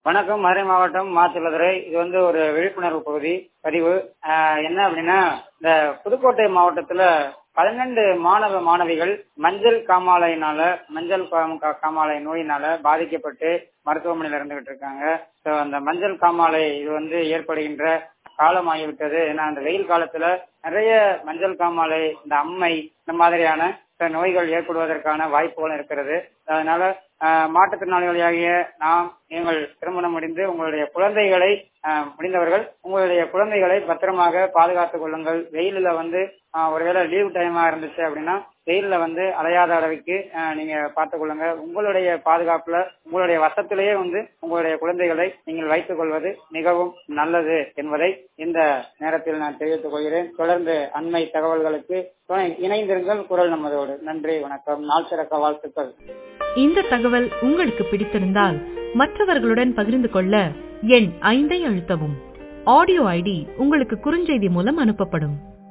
வணக்கம் மதுரை மாவட்டம் மாசிலதுரை இது வந்து ஒரு விழிப்புணர்வு பகுதி பதிவு ஆஹ் என்ன அப்படின்னா இந்த புதுக்கோட்டை மாவட்டத்துல பதினெண்டு மாணவ மாணவிகள் மஞ்சள் காமாலையினால மஞ்சள் கா- கா- காமாலை நோயினால பாதிக்கப்பட்டு மருத்துவமனையில இருந்துகிட்டு இருக்காங்க ஸோ அந்த மஞ்சள் காமாலை இது வந்து ஏற்படுகின்ற காலமாகிவிட்டது ஏன்னா அந்த வெயில் காலத்துல நிறைய மஞ்சள் காமாலை இந்த அம்மை இந்த மாதிரியான சில நோய்கள் ஏற்படுவதற்கான வாய்ப்புகளும் இருக்கிறது அதனால ஆஹ், மாற்றுத்திறனாளிகளாகிய நாம் நீங்கள் திருமணம் முடிந்து உங்களுடைய குழந்தைகளை ஆஹ், முடிந்தவர்கள் உங்களுடைய குழந்தைகளை பத்திரமாக பாதுகாத்துக் கொள்ளுங்கள் வெயிலில் வந்து ஆஹ், ஒருவேளை லீவ் டைமா இருந்துச்சு அப்படின்னா வெயில்ல வந்து அலையாத அளவுக்கு ஆஹ், நீங்க பார்த்துக் கொள்ளுங்க உங்களுடைய பாதுகாப்புல உங்களுடைய வசத்திலேயே வந்து உங்களுடைய குழந்தைகளை நீங்கள் வைத்துக் கொள்வது மிகவும் நல்லது என்பதை இந்த நேரத்தில் நான் தெரிவித்துக் கொள்கிறேன் தொடர்ந்து அண்மை தகவல்களுக்கு துணை- இணைந்திருங்கள் குரல் நமதோடு நன்றி வணக்கம் நாள் சிறக்க வாழ்த்துக்கள் இந்த தகவல் உங்களுக்கு பிடித்திருந்தால் மற்றவர்களுடன் பகிர்ந்து கொள்ள எண் ஐந்தை அழுத்தவும் ஆடியோ ஐடி உங்களுக்கு குறுஞ்செய்தி மூலம் அனுப்பப்படும்